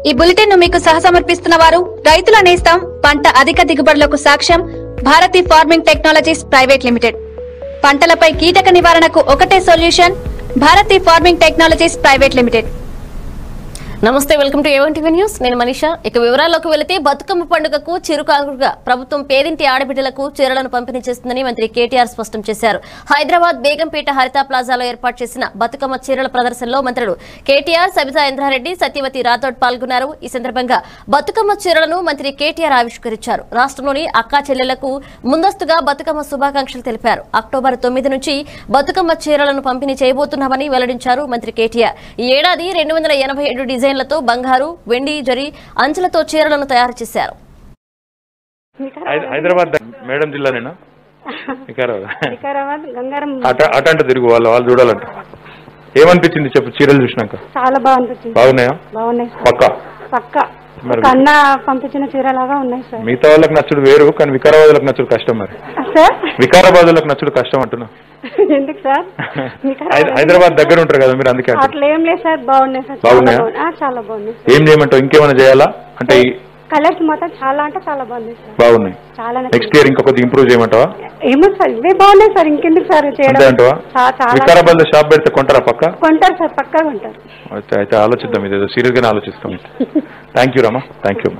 ఈ బులెటిన్ ను మీకు సహసమర్పిస్తున్న వారు రైతుల నేస్తం పంట అధిక దిగుబడులకు సాక్ష్యం Bharati farming technologies private limited పంటలపై కీటక నివారణకు ఒకటే solution Bharati farming technologies private limited నమస్తే welcome to A one TV news నేను మనీషా ఇక వివరాల్లోకి వెళితే బతుకమ్మ పండుగకు చిరుకాకుగా ప్రభుత్వం పేదింటి ఆడబిడ్డలకు చీరలను పంపిణీ చేస్తుందని మంత్రి కేటీఆర్ స్పష్టం చేశారు హైదరాబాద్ బేగంపేట హరిత ప్లాజాలో ఏర్పాటు చేసిన బతుకమ్మ చీరల ప్రదర్శనలో మంత్రులు కేటీఆర్ సబితా ఇంద్రారెడ్డి సత్యవతి రాథోడ్ పాల్గొన్నారు ఈ సందర్భంగా బతుకమ్మ చీరలను మంత్రి కేటీఆర్ ఆవిష్కరించారు రాష్ట్రంలోని అక్కా చెల్లెలకు ముందస్తుగా బతుకమ్మ శుభాకాంక్షలు తెలిపారు అక్టోబర్ తొమ్మిది నుంచి బతుకమ్మ చీరలను పంపిణీ చేయబోతున్నామని వెల్లడించారు మంత్రి కేటీఆర్ ఈ ఏడాది రెండు వందల ఎనభై ఏడు డిజైన్లతో బంగారు వెండి జరి అంచులతో చీరలను తయారు చేశారు హై- హైదరాబాద్ ద- మేడం జిల్లానేనా వికారాబాద్ వికారాబాద్ గంగారం అట అట అంటే తిరుగు వాళ్ళు వాళ్ళు చూడాలంట ఏమనిపించింది చెప్పు చీరలు చూసినాక చాలా బాగుంటుంది బాగున్నాయా బాగున్నాయి సార్ పక్క పక్క మరి కన్న పంపించిన చీరలాగా ఉన్నాయి సార్ మిగతా వాళ్ళకి నచ్చుడు వేరు కానీ వికారాబాద్ వాళ్ళకి నచ్చుడు కష్టం మరి సార్ వికారాబాద్ వాళ్ళకి నచ్చుడు కష్టం అంటున్నా ఎందుకు సార్ హై- వికారాబాద్ హైదరాబాద్ దగ్గర ఉంటారు కదా మీరు అందుకే అంటున్నా. అట్లా ఏం లేదు సార్ బాగున్నాయి సార్ చాలా బాగున్నాయా? బాగున్నాయి ఆ, చాలా బాగున్నాయి ఏం చేయమంటావు ఇంకేమైనా చేయాలా అంటే ఈ- కలర్స్ మాత్రం చాలా అంటే చాలా బాగున్నాయి సార్ బాగున్నాయి చాలా నచ్చింది. నెక్స్ట్ ఇయర్ ఇంకా కొద్దిగా ఇంప్రూవ్ చేయమంటావా ఏమో సార్ ఇవే బాగున్నాయి సార్ ఇంకెందుకు సార్ అంతే చేయడం అంటావా చా- చాలా వికారాబాద్ లో షాప్ పెడితే కొంటారా పక్క కొంటారు సార్ పక్కా కొంటారు అయితే అయితే ఆలోచిద్దాం ఇదేదో సీరియస్ గానే ఆలోచిస్తాం thank you Rama thank you అమ్మా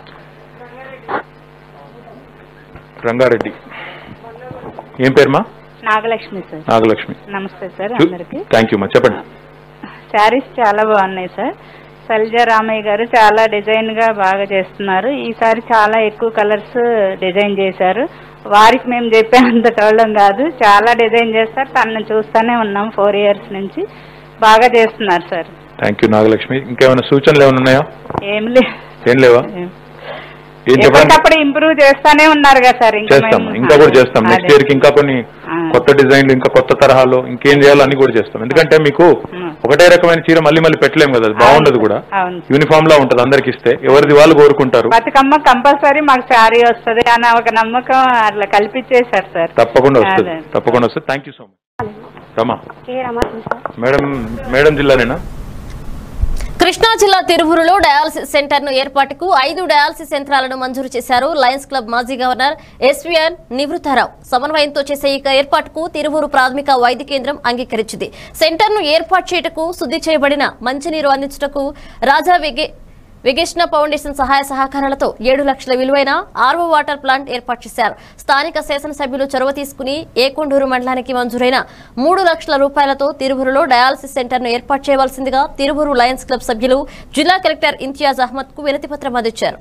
రంగారెడ్డి ఏం పేరుమా నాగలక్ష్మి సార్ నాగలక్ష్మి నమస్తే సార్ అందరికి థ్యాంక్ యూ మా చెప్పండి శారీస్ చాలా బాగున్నాయి సార్ సల్జా రామయ్య గారు చాలా డిజైన్ గా బాగా చేస్తున్నారు ఈసారి చాలా ఎక్కువ కలర్స్ డిజైన్ చేశారు వారికి మేము చెప్పే అంత టోళ్ళం కాదు చాలా డిజైన్ చేస్తారు తనను చూస్తూనే ఉన్నాం ఫోర్ ఇయర్స్ నుంచి బాగా చేస్తున్నారు సార్ థ్యాంక్ యూ నాగలక్ష్మి ఇంకేమైనా సూచనలు ఏమైనా ఉన్నాయా ఏం లేదు ఏం లేవా ఏం చెప్పండి ఎప్పటికప్పుడు ఇంప్రూవ్ చేస్తానే ఉన్నారు కదా సార్ ఇంకా చేస్తాం మేము- ఇంకా కూడా చేస్తాం నెక్స్ట్ అదే. ఇయర్ కి ఇంకా కొన్ని ఆ. కొత్త డిజైన్లు ఇంకా కొత్త తరహాలో ఇంకేం చేయాలో అన్ని కూడా చేస్తాం ఎందుకంటే మీకు ఉమ్. ఒకటే రకమైన చీర మళ్ళీ మళ్ళీ పెట్టలేం కదా అది బాగుండదు కూడా అవును యూనిఫామ్ లా ఉంటది అందరికి ఇస్తే ఎవరిది వాళ్ళు కోరుకుంటారు బతుకమ్మ కంపల్సరీ మాకు శారీ వస్తుంది అని ఒక నమ్మకం అట్లా కల్పించేశారు సార్ తప్పకుండా వస్తుంది అదే. తప్పకుండా వస్తుంది thank you so much Rama కే రమాత్మ సార్ మేడం మేడం జిల్లానేనా కృష్ణా జిల్లా తిరువురులో డయాలసిస్ సెంటర్ ను ఏర్పాటుకు ఐదు డయాలసిస్ యంత్రాలను మంజూరు చేశారు లయన్స్ క్లబ్ మాజీ గవర్నర్ ఎస్వీఎన్ నివృత్తారావు సమన్వయంతో చేసే ఈ ఏర్పాటుకు తిరువురు ప్రాథమిక వైద్య కేంద్రం అంగీకరించింది సెంటర్ ను ఏర్పాటు చేయటకు శుద్ధి చేయబడిన మంచినీరు అందించుటకు రాజా వెగే విగేష్ణ ఫౌండేషన్ సహాయ సహకారాలతో ఏడు లక్షల విలువైన ఆర్వో వాటర్ ప్లాంట్ ఏర్పాటు చేశారు స్థానిక శాసనసభ్యులు చొరవ తీసుకుని ఏకొండూరు మండలానికి మంజూరైన మూడు లక్షల రూపాయలతో తిరువురులో డయాలసిస్ సెంటర్ ను ఏర్పాటు చేయవలసిందిగా తిరువురు లయన్స్ క్లబ్ సభ్యులు జిల్లా కలెక్టర్ ఇంతియాజ్ అహ్మద్ కు వినతి పత్రం అందించారు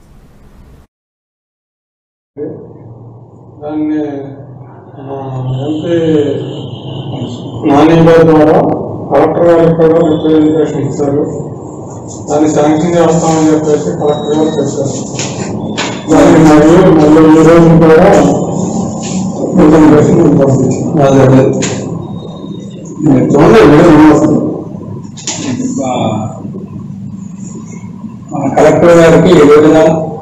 దాన్ని ఆ, ఎంపీ నాని గారి ద్వారా కలెక్టర్ గారికి కూడా రిప్రజెంటేషన్ ఇచ్చారు దాన్ని శాంక్షన్ చేస్తామని చెప్పేసి కలెక్టర్ గారు చెప్పారు దాన్ని మరియు మళ్ళీ ఈ రోజు కూడా రిప్రజెంటేషన్ పంపించారు అదే అదే మీరు చూడండి మీరు ఏమవుతుంది కలెక్టర్ గారికి ఈ రోజున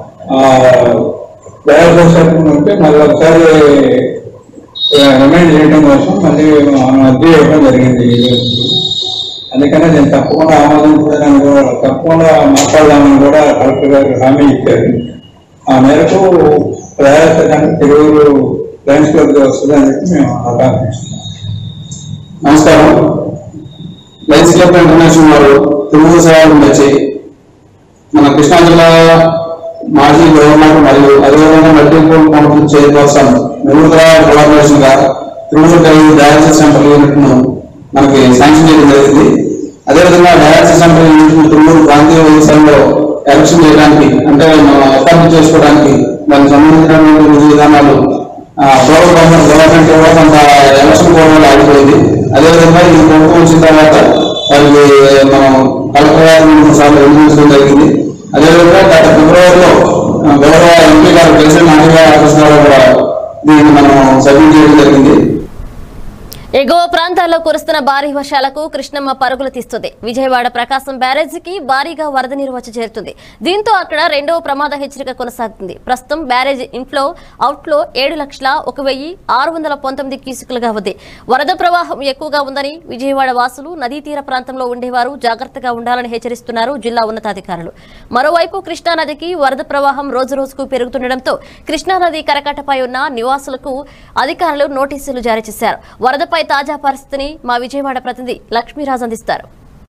డయాలసిస్ ఉంటే మళ్ళీ ఒకసారి రిమైండ్ చేయడం కోసం మళ్ళీ మనం అద్దె ఇవ్వడం జరిగింది ఈ రోజుకి అందుకనే నేను తప్పకుండా ఆమోదించడానికి కూడా తప్పకుండా మాట్లాడదామని కూడా కలెక్టర్ గారు హామీ ఇచ్చారు ఆ మేరకు ప్రయాస తిరువురు లయన్స్ క్లబ్ వస్తుందని చెప్పి మేము ఆకాంక్షిస్తున్నాం నమస్కారం లయన్స్ క్లబ్ ఇంటర్నేషనల్ వారు తిరుమల సేవలు వచ్చి మన కృష్ణా జిల్లా మాజీ గవర్నర్ మరియు అదేవిధంగా multiple council chairperson Nellore collaboration గా తిరుమల డయాలసిస్ సెంటర్ యూనిట్ ను మనకి శాంక్షన్ చేయడం జరిగింది అదేవిధంగా డయాలసిస్ సెంటర్ యూనిట్ ను తిరుమల ప్రాంతీయ వైద్యశాలలో ఎలక్షన్ చేయడానికి అంటే మనం ఎస్టాబ్లిష్ చేసుకోవడానికి దానికి సంబంధించినటువంటి విధి విధానాలు గౌరవ గవర్నమెంట్ గవర్నమెంట్ కూడా కొంత ఎలక్షన్ కూడా ఆగిపోయింది అదేవిధంగా ఈ ప్రభుత్వం వచ్చిన తర్వాత వారికి మనం కలెక్టర్ గారు మూడు సార్లు వినియోగించడం జరిగింది అదేవిధంగా గత ఫిబ్రవరిలో ఆ, గౌరవ ఎంపీ గారు తెలిసిన నాన్నగారు ఆఫీస్ ద్వారా కూడా దీన్ని మనం సబ్మిట్ చేయడం జరిగింది ఎగువ ప్రాంతాల్లో కురుస్తున్న భారీ వర్షాలకు కృష్ణమ్మ పరుగులు తీస్తుంది విజయవాడ ప్రకాశం బ్యారేజీకి భారీగా వరద నీరు వచ్చి చేరుతుంది దీంతో అక్కడ రెండవ ప్రమాద హెచ్చరిక కొనసాగుతుంది ప్రస్తుతం బ్యారేజీ ఇన్ఫ్లో అవుట్ఫ్లో ఏడు లక్షల ఒక వెయ్యి ఆరు వందల పంతొమ్మిది క్యూసిక్లుగా ఉంది వరద ప్రవాహం ఎక్కువగా ఉందని విజయవాడ వాసులు నదీ తీర ప్రాంతంలో ఉండేవారు జాగ్రత్తగా ఉండాలని హెచ్చరిస్తున్నారు జిల్లా ఉన్నతాధికారులు మరోవైపు కృష్ణానదికి వరద ప్రవాహం రోజు రోజుకు పెరుగుతుండటంతో కృష్ణానది కరకట్టపై ఉన్న నివాసులకు అధికారులు నోటీసులు జారీ చేశారు వరదపై తాజా పరిస్థితిని మా విజయవాడ ప్రతినిధి లక్ష్మీరాజ్ అందిస్తారు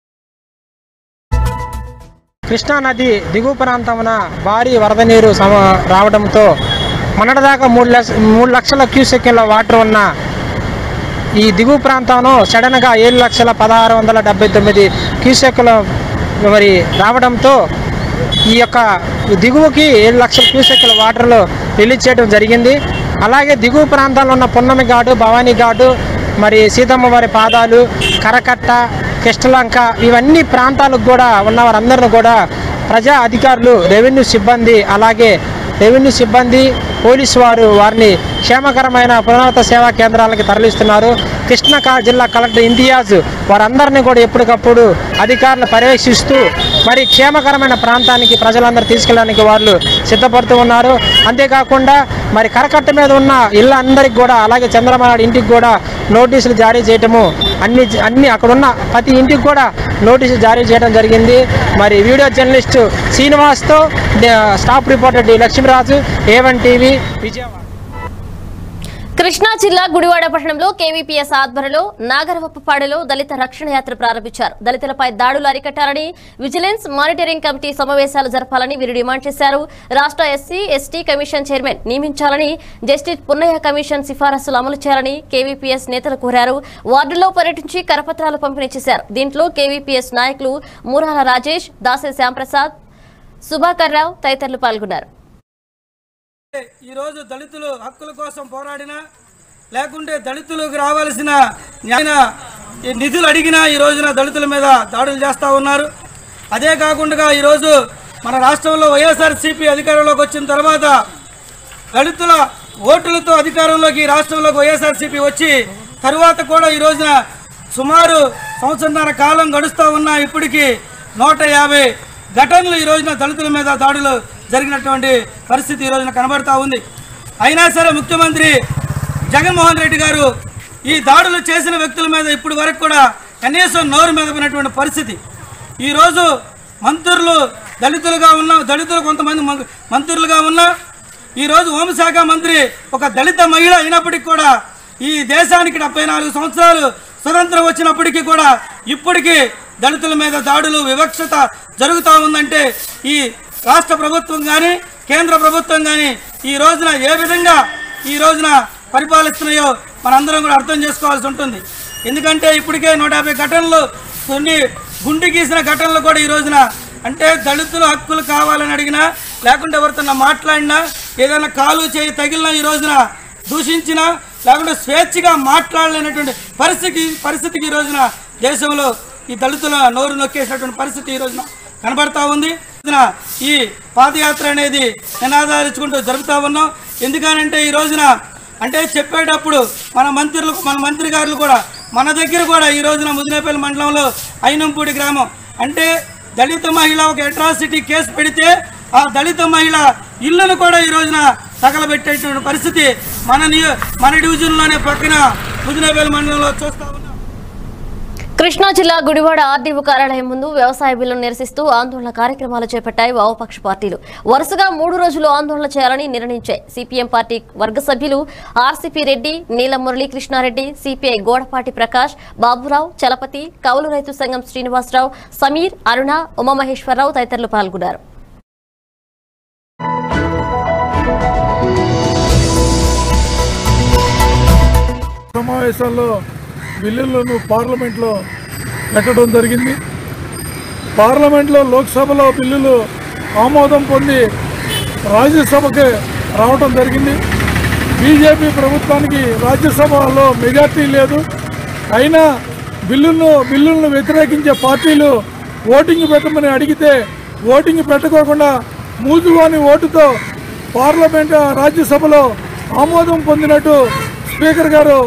కృష్ణానది దిగువ ప్రాంతమున భారీ వరద నీరు సమ రావడంతో మొన్నటిదాకా మూడు లక్ష మూడు లక్షల క్యూసెక్ల వాటర్ ఉన్న ఈ దిగువ ప్రాంతంలో సడన్గా ఏడు లక్షల పదహారు వందల డెబ్బై తొమ్మిది క్యూసెక్ల మరి రావడంతో ఈ యొక్క దిగువకి ఏడు లక్షల క్యూసెక్ల వాటర్లు రిలీజ్ చేయడం జరిగింది అలాగే దిగువ ప్రాంతాల్లో ఉన్న పున్నమి ఘాటు భవానీ ఘాటు మరి సీతమ్మ వారి పాదాలు కరకట్ట కిష్టలంక ఇవన్నీ ప్రాంతాలకు కూడా ఉన్న వారందరిని కూడా ప్రజా అధికారులు రెవెన్యూ సిబ్బంది అలాగే రెవెన్యూ సిబ్బంది పోలీసు వారు వారిని క్షేమకరమైన పునరావృత సేవా కేంద్రాలకి తరలిస్తున్నారు కృష్ణా కా- జిల్లా కలెక్టర్ ఇంతియాజ్ వారందరినీ కూడా ఎప్పటికప్పుడు అధికారులు పర్యవేక్షిస్తూ మరి క్షేమకరమైన ప్రాంతానికి ప్రజలందరూ తీసుకెళ్ళడానికి వాళ్ళు సిద్ధపడుతూ ఉన్నారు అంతేకాకుండా మరి కరకట్ట మీద ఉన్న ఇళ్ళ అందరికి కూడా అలాగే చంద్రబాబు ఇంటికి కూడా నోటీసులు జారీ చేయటము అన్ని అన్ని అక్కడ ఉన్న ప్రతి ఇంటికి కూడా నోటీసులు జారీ చేయడం జరిగింది మరి వీడియో జర్నలిస్టు శ్రీనివాస్తో డే- staff reporter D Lakshmiraju A one TV Vijayawada Krishna జిల్లా గుడివాడ పట్టణంలో కేవీపీఎస్ ఆధ్వర్యంలో నాగరవప్పపాడులో దళిత రక్షణ యాత్ర ప్రారంభించారు దళితులపై దాడులు అరికట్టాలని విజిలెన్స్ మానిటరింగ్ కమిటీ సమావేశాలు జరపాలని వీరు డిమాండ్ చేశారు రాష్ట్ర ఎస్సీ ఎస్టీ కమిషన్ చైర్మన్ నియమించాలని జస్టిస్ పున్నయ్య కమిషన్ సిఫారసులు అమలు చేయాలని కేవీపీఎస్ నేతలు కోరారు వార్డుల్లో పర్యటించి కరపత్రాలు పంపిణీ చేశారు దీంట్లో కేవీపీఎస్ నాయకులు మూరాల రాజేష్ దాసే శ్యాంప్రసాద్ సుభాకర్ రావు తదితరులు పాల్గొన్నారు ఈరోజు దళితులు హక్కుల కోసం పోరాడినా లేకుంటే దళితులకు రావాల్సిన న్యాయ ఈ నిధులు అడిగినా ఈ రోజున దళితుల మీద దాడులు చేస్తూ ఉన్నారు అదే కాకుండా ఈరోజు మన రాష్ట్రంలో వైఎస్ఆర్సీపీ అధికారంలోకి వచ్చిన తర్వాత దళితుల ఓట్లతో అధికారంలోకి ఈ రాష్ట్రంలోకి వైఎస్ఆర్సీపీ వచ్చి తరువాత కూడా ఈ రోజున సుమారు సంవత్సరాల కాలం గడుస్తూ ఉన్నా ఇప్పటికీ నూట యాభై ఘటనలు ఈ రోజున దళితుల మీద దాడులు జరిగినటువంటి పరిస్థితి ఈ రోజున కనబడతా ఉంది అయినా సరే ముఖ్యమంత్రి జగన్మోహన్ రెడ్డి గారు ఈ దాడులు చేసిన వ్యక్తుల మీద ఇప్పటి వరకు కూడా కనీసం నోరు మెదపినటువంటి పరిస్థితి ఈరోజు మంత్రులు దళితులుగా ఉన్న దళితులు కొంతమంది మం- మంత్రులుగా ఉన్నా ఈరోజు హోంశాఖ మంత్రి ఒక దళిత మహిళ అయినప్పటికీ కూడా ఈ దేశానికి డెబ్బై నాలుగు సంవత్సరాలు స్వతంత్రం వచ్చినప్పటికీ కూడా ఇప్పటికీ దళితుల మీద దాడులు వివక్షత జరుగుతూ ఉందంటే ఈ రాష్ట్ర ప్రభుత్వం కానీ కేంద్ర ప్రభుత్వం కానీ ఈ రోజున ఏ విధంగా ఈ రోజున పరిపాలిస్తున్నాయో మనందరం కూడా అర్థం చేసుకోవాల్సి ఉంటుంది ఎందుకంటే ఇప్పటికే నూట యాభై ఘటనలు కొన్ని గుండె గీసిన ఘటనలు కూడా ఈ రోజున అంటే దళితుల హక్కులు కావాలని అడిగినా లేకుంటే ఎవరితో మాట్లాడినా ఏదైనా కాలు చేయి తగిలినా ఈ రోజున దూషించినా లేకుంటే స్వేచ్ఛగా మాట్లాడలేనటువంటి పరిస్థితి పరిస్థితికి ఈ రోజున దేశంలో ఈ దళితుల నోరు నొక్కేసినటువంటి పరిస్థితి ఈ రోజున కనబడతా ఉంది రోజున ఈ పాదయాత్ర అనేది నినాదాలించుకుంటూ జరుపుతా ఉన్నాం ఎందుకనంటే ఈ రోజున అంటే చెప్పేటప్పుడు మన మంత్రులు మన మంత్రి గారులు కూడా మన దగ్గర కూడా ఈ రోజున ముదినేపల్లి మండలంలో అయినంపూడి గ్రామం అంటే దళిత మహిళ ఒక అట్రాసిటీ కేసు పెడితే ఆ దళిత మహిళ ఇల్లును కూడా ఈ రోజున తగలబెట్టేటువంటి పరిస్థితి మన నియో- మన డివిజన్లోనే పక్కన ముదినేపల్లి మండలంలో చూస్తా ఉన్నాం కృష్ణా జిల్లా గుడివాడ ఆర్డీఓ కార్యాలయం ముందు వ్యవసాయ బిల్లును నిరసిస్తూ ఆందోళన కార్యక్రమాలు చేపట్టాయి వామపక్ష పార్టీలు వరుసగా మూడు రోజులు ఆందోళన చేయాలని నిర్ణయించాయి సిపిఎం పార్టీ వర్గ సభ్యులు ఆర్సీపీ రెడ్డి నీలం మురళీ కృష్ణారెడ్డి సిపిఐ గోడపాటి ప్రకాష్ బాబురావు చలపతి కౌలు రైతు సంఘం శ్రీనివాసరావు సమీర్ అరుణ ఉమామహేశ్వరరావు తదితరులు పాల్గొన్నారు సమావేశాల్లో బిల్లులను పార్లమెంట్లో పెట్టడం జరిగింది పార్లమెంట్లో లోక్సభలో బిల్లులు ఆమోదం పొంది రాజ్యసభకి రావడం జరిగింది బీజేపీ ప్రభుత్వానికి రాజ్యసభలో మెజార్టీ లేదు అయినా బిల్లును బిల్లులను వ్యతిరేకించే పార్టీలు ఓటింగ్ పెట్టమని అడిగితే ఓటింగ్ పెట్టుకోకుండా మూజువాని ఓటుతో పార్లమెంట్ రాజ్యసభలో ఆమోదం పొందినట్టు స్పీకర్ గారు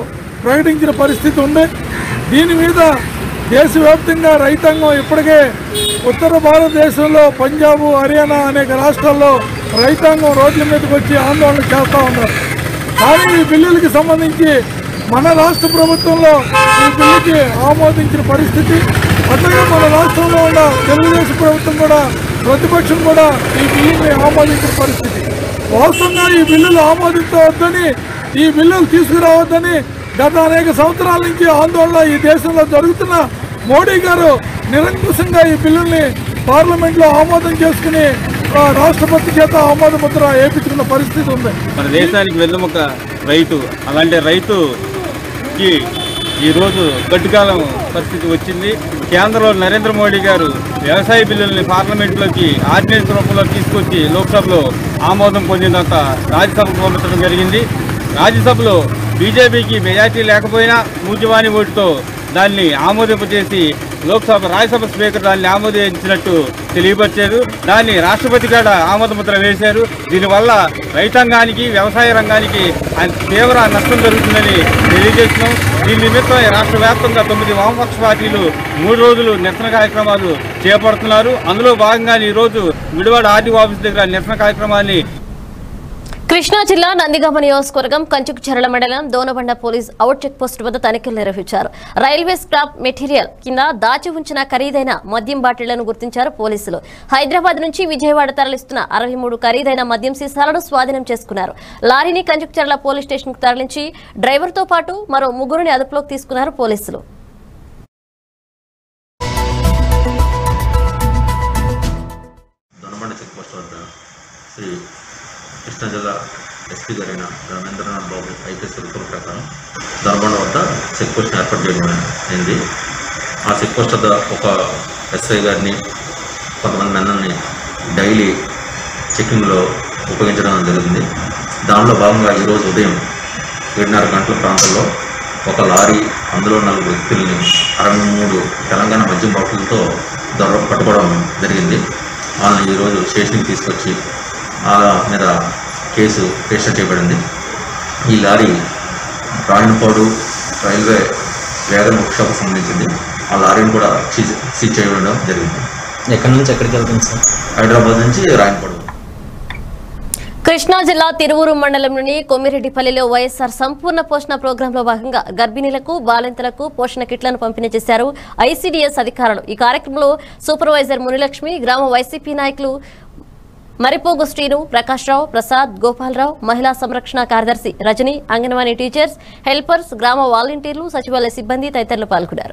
ప్రకటించిన పరిస్థితి ఉంది దీని మీద దేశవ్యాప్తంగా రైతాంగం ఇప్పటికే ఉత్తర భారతదేశంలో పంజాబ్ హర్యానా అనేక రాష్ట్రాల్లో రైతాంగం రోడ్ల మీదకి వచ్చి ఆందోళన చేస్తూ ఉన్నారు కానీ ఈ బిల్లులకి సంబంధించి మన రాష్ట్ర ప్రభుత్వంలో ఈ బిల్లుకి ఆమోదించిన పరిస్థితి అట్లాగే మన రాష్ట్రంలో ఉన్న తెలుగుదేశం ప్రభుత్వం కూడా ప్రతిపక్షం కూడా ఈ బిల్లుని ఆమోదించిన పరిస్థితి వాస్తవంగా ఈ బిల్లులు ఆమోదించవద్దని ఈ బిల్లులు తీసుకురావద్దని గత అనేక సంవత్సరాల నుంచి ఆందోళన ఈ దేశంలో జరుగుతున్న మోడీ గారు నిరంకుశంగా ఈ బిల్లుల్ని పార్లమెంట్లో ఆమోదం చేసుకుని ఆ, రాష్ట్రపతి చేత ఆమోద ముద్ర వేయించుకున్న పరిస్థితి ఉంది మన దేశానికి వెన్నుముక రైతు అలాంటి రైతుకి ఈరోజు గడ్డుకాలం పరిస్థితి వచ్చింది కేంద్రంలో నరేంద్ర మోడీ గారు వ్యవసాయ బిల్లుల్ని పార్లమెంట్లోకి ఆర్డినెన్స్ రూపంలో తీసుకొచ్చి లోక్సభలో ఆమోదం పొందినంత రాజ్యసభకు పంపించడం జరిగింది రాజ్యసభలో బీజేపీకి మెజార్టీ లేకపోయినా మూజవాణి ఓటుతో దాన్ని ఆమోదింపజేసి లోక్సభ రాజ్యసభ స్పీకర్ దాన్ని ఆమోదించినట్టు తెలియపరిచారు దాన్ని రాష్ట్రపతి కూడా ఆమోద ముద్ర వేశారు దీనివల్ల రైతాంగానికి వ్యవసాయ రంగానికి అ- తీవ్ర నష్టం జరుగుతుందని తెలియజేస్తున్నాం దీని నిమిత్తం రాష్ట్ర వ్యాప్తంగా తొమ్మిది వామపక్ష పార్టీలు మూడు రోజులు నిరసన కార్యక్రమాలు చేపడుతున్నారు అందులో భాగంగా ఈరోజు విడివాడ ఆర్టీఓ ఆఫీస్ దగ్గర నిరసన కార్యక్రమాన్ని కృష్ణా జిల్లా నందిగామ నియోజకవర్గం కంచుకుచెరల మండలం Donabanda police out check post వద్ద తనిఖీలు నిర్వహించారు రైల్వే స్క్రాప్ మెటీరియల్ కింద దాచి ఉంచిన ఖరీదైన మద్యం బాటిళ్లను గుర్తించారు పోలీసులు హైదరాబాద్ నుంచి విజయవాడ తరలిస్తున్న అరవై మూడు ఖరీదైన మద్యం సీసాలను స్వాధీనం చేసుకున్నారు లారీని కంచుకుచెరల పోలీస్ స్టేషన్ కు తరలించి డ్రైవర్తో పాటు మరో ముగ్గురిని అదుపులోకి తీసుకున్నారు పోలీసులు దొనబండ చెక్ పోస్ట్ వద్ద శ్రీ కృష్ణా జిల్లా ఎస్పీ గారైన రవీంద్రనాథ్ బాబు ఐపీఎస్ ఉత్తర్వుల ప్రకారం దొనబండ వద్ద చెక్ పోస్ట్ ఏర్పాటు చేయడం అయింది ఆ చెక్ పోస్ట్ వద్ద ఒక ఎస్ఐ గారిని కొంతమంది మెన్నల్ని డైలీ చెక్కింగ్లో ఉపయోగించడం జరిగింది దానిలో భాగంగా ఈరోజు ఉదయం ఏడున్నర గంటల ప్రాంతంలో ఒక లారీ అందులో నలుగురు వ్యక్తుల్ని అరవై మూడు తెలంగాణ మద్యం బాటిల్తో దొర పట్టుకోవడం జరిగింది వాళ్ళని ఈరోజు స్టేషన్కి తీసుకొచ్చి వాళ్ళ మీద కేసు రిజిస్టర్ చేయబడింది ఈ లారీ రాయనపాడు రైల్వే వేగన్ వర్క్షాప్కి సంబంధించింది ఆ లారీని కూడా సీజ్ సీజ్ చేయడం జరిగింది ఎక్కడి నుంచి ఎక్కడికి వెళ్తుంది సార్ హైదరాబాద్ నుంచి రాయనపాడు కృష్ణా జిల్లా తిరువురు మండలంలోని కొమ్మిరెడ్డిపల్లిలో వైఎస్ఆర్ సంపూర్ణ పోషణ ప్రోగ్రాంలో భాగంగా గర్భిణీలకు బాలింతలకు పోషణ కిట్లను పంపిణీ చేశారు ఐసీడీఎస్ అధికారులు ఈ కార్యక్రమంలో సూపర్వైజర్ మునిలక్ష్మి గ్రామ వైసీపీ నాయకులు మరిపోగు శ్రీను ప్రకాశ్రావు ప్రసాద్ గోపాలరావు మహిళా సంరక్షణ కార్యదర్శి రజని అంగన్వాడీ టీచర్స్ హెల్పర్స్ గ్రామ వాలంటీర్లు సచివాలయ సిబ్బంది తదితరులు పాల్గొన్నారు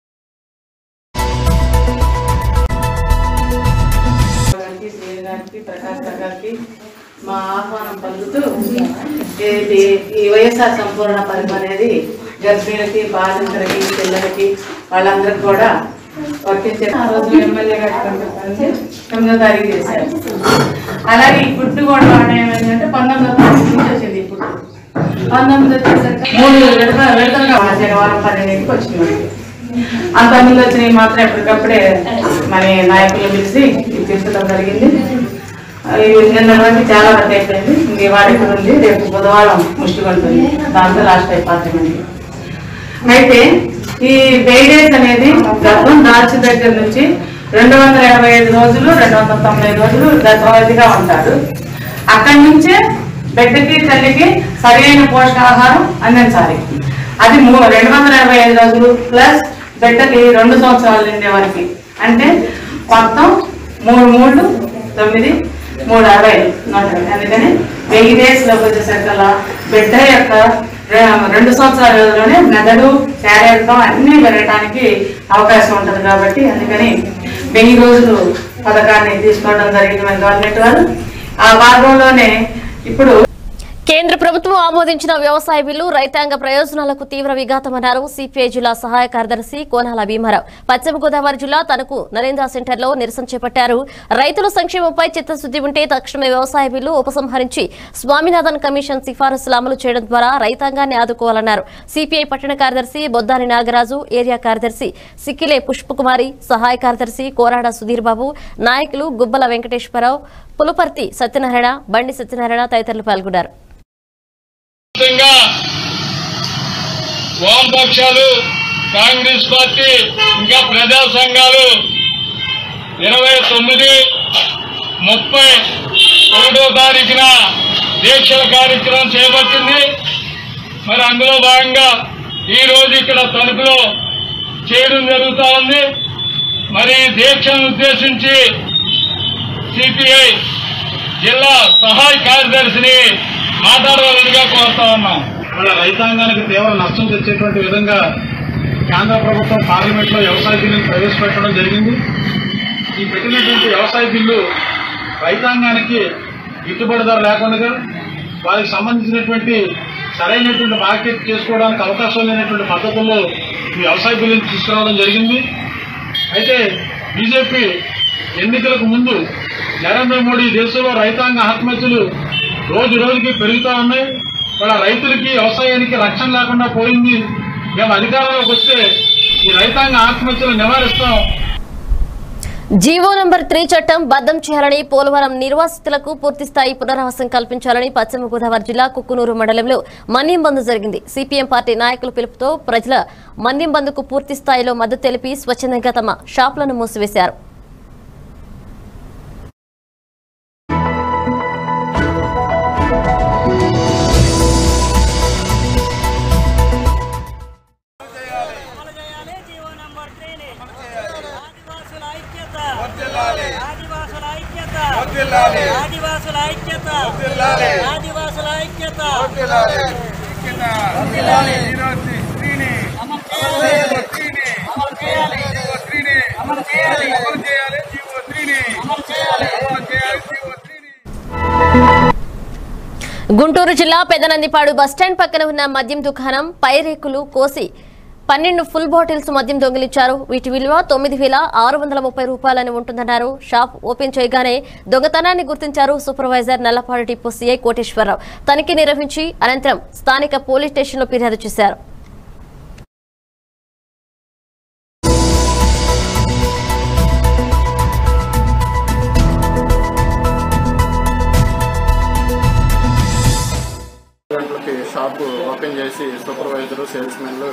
గారికి శ్రీను గారికి ప్రకాష్ రావు గారికి మా ఆహ్వానం పలుకుతూ ఇది ఈ వైఎస్ఆర్ సంపూర్ణ పరిమ అనేది గర్భిణులకి బాలింతలకి పిల్లలకి వాళ్ళందరికి కూడా వర్తించే ఆ రోజు ఎమ్మెల్యే గారి పంపించి తొమ్మిదో తారీఖు చేశారు అలాగే ఈ ఫుడ్ కూడా వాడడం ఏమైందంటే పంతొమ్మిదో తారీఖు నుంచి వచ్చింది ఈ ఫుడ్ పంతొమ్మిది వచ్చేసరికి మూడు విడత విడతలుగా శనివారం పన్నెండింటికి వచ్చింది మనకి అంతకుముందు వచ్చినవి మాత్రం ఎప్పటికప్పుడే మరి నాయకులు పిలిచి ఇది తీసుకోవడం జరిగింది అవి నిన్న వరకు చాలా వరకు అయిపోయింది ఇంక వాడి కూడా ఉంది రేపు బుధవారం ముష్టి ఉంటుంది దాంతో లాస్ట్ అయిపోతుంది అయితే ఈ బేడేస్ అనేది గర్భం దాల్చి దగ్గర నుంచి రెండు వందల ఎనభై ఐదు రోజులు రెండు వందల తొంభై రోజులు గర్భవతిగా ఉంటారు అక్కడి నుంచే బిడ్డకి తల్లికి సరైన పోషకాహారం అందించాలి అది మూ రెండు వందల ఎనభై ఐదు రోజులు ప్లస్ బిడ్డకి రెండు సంవత్సరాలు నిండే వరకు అంటే మొత్తం మూడు మూడు తొమ్మిది మూడు అరవై నూట ఇరవై. అందుకని వెయ్యి డేస్లోకి వచ్చేసరికల్లా బిడ్డ యొక్క రె- రెండు సంవత్సరాల వ్యవధిలోనే మెదడు శారీరకం అన్ని పెరగడానికి అవకాశం ఉంటుంది కాబట్టి అందుకని వెయ్యి రోజులు పథకాన్ని తీసుకోవడం జరిగింది మన గవర్నమెంట్ వారు ఆ భాగంలోనే ఇప్పుడు కేంద్ర ప్రభుత్వం ఆమోదించిన వ్యవసాయ బిల్లు రైతాంగ ప్రయోజనాలకు తీవ్ర విఘాతమన్నారు సిపిఐ జిల్లా సహాయ కార్యదర్శి కోనాల భీమారావు పశ్చిమ గోదావరి జిల్లా తనకు నరేంద్ర సెంటర్లో నిరసన చేపట్టారు రైతుల సంక్షేమంపై చిత్తశుద్ది ఉంటే తక్షణమే వ్యవసాయ బిల్లు ఉపసంహరించి స్వామినాథన్ కమిషన్ సిఫారసులు అమలు చేయడం ద్వారా రైతాంగాన్ని ఆదుకోవాలన్నారు సిపిఐ పట్టణ కార్యదర్శి బొద్దాని నాగరాజు ఏరియా కార్యదర్శి సిక్కిలే పుష్పకుమారి సహాయ కార్యదర్శి కోరాడ సుధీర్ బాబు నాయకులు గుబ్బల వెంకటేశ్వరరావు పులుపర్తి సత్యనారాయణ బండి సత్యనారాయణ తదితరులు పాల్గొన్నారు ముఖ్యంగా వామపక్షాలు కాంగ్రెస్ పార్టీ ఇంకా ప్రజా సంఘాలు ఇరవై తొమ్మిది ముప్పై ఒకటో తారీఖున దీక్షల కార్యక్రమం చేపట్టింది మరి అందులో భాగంగా ఈ రోజు ఇక్కడ తణుకులో చేయడం జరుగుతా ఉంది మరి ఈ దీక్షను ఉద్దేశించి సిపిఐ జిల్లా సహాయ కార్యదర్శిని మాట్లాడవలసిగా కోరుతా ఉన్నాం వాళ్ళ రైతాంగానికి తీవ్ర నష్టం తెచ్చేటువంటి విధంగా కేంద్ర ప్రభుత్వం పార్లమెంట్ లో వ్యవసాయ బిల్లును ప్రవేశపెట్టడం జరిగింది ఈ పెట్టినటువంటి వ్యవసాయ బిల్లు రైతాంగానికి గిట్టుబడి ధర లేకుండా వారికి సంబంధించినటువంటి సరైనటువంటి మార్కెట్ చేసుకోవడానికి అవకాశం లేనటువంటి పద్ధతుల్లో ఈ వ్యవసాయ బిల్లును తీసుకురావడం జరిగింది అయితే బీజేపీ ఎన్నికలకు ముందు నరేంద్ర మోడీ దేశంలో రైతాంగ ఆత్మహత్యలు రోజు రోజుకి పెరుగుతూ ఉన్నాయి వాళ్ళ రైతులకి వ్యవసాయానికి రక్షణ లేకుండా పోయింది మేము అధికారంలోకి వస్తే ఈ రైతాంగ ఆత్మహత్యలు నివారిస్తాం జీవో నంబర్ త్రీ చట్టం బద్దం చేయాలని పోలవరం నిర్వాసితులకు పూర్తిస్థాయి పునరావాసం కల్పించాలని పశ్చిమ గోదావరి జిల్లా కుక్కునూరు మండలంలో మన్యం బంద్ జరిగింది సిపిఎం పార్టీ నాయకుల పిలుపుతో ప్రజల మన్యం బంద్కు పూర్తి స్థాయిలో మద్దతు తెలిపి స్వచ్ఛందంగా తమ షాపులను మూసివేశారు ఆదివాసుల ఐక్యత ఆదివాసుల ఐక్యత గుంటూరు జిల్లా పెదనందిపాడు బస్టాండ్ పక్కన ఉన్న మద్యం దుకాణం పైరేకులు కోసి పన్నెండు ఫుల్ బాటిల్స్ మద్యం దొంగిలించారు వీటి విలువ తొమ్మిది వేల ఆరు వందల ముప్పై రూపాయలని ఉంటుందన్నారు షాప్ ఓపెన్ చేయగానే దొంగతనాన్ని గుర్తించారు సూపర్వైజర్ నల్లపాడు టిప్పు సీఐ కోటేశ్వరరావు తనిఖీ నిర్వహించి అనంతరం స్థానిక పోలీస్ స్టేషన్లో ఫిర్యాదు చేశారు గంటలకి షాప్ ఓపెన్ చేసి సూపర్వైజర్ సేల్స్ మెన్లు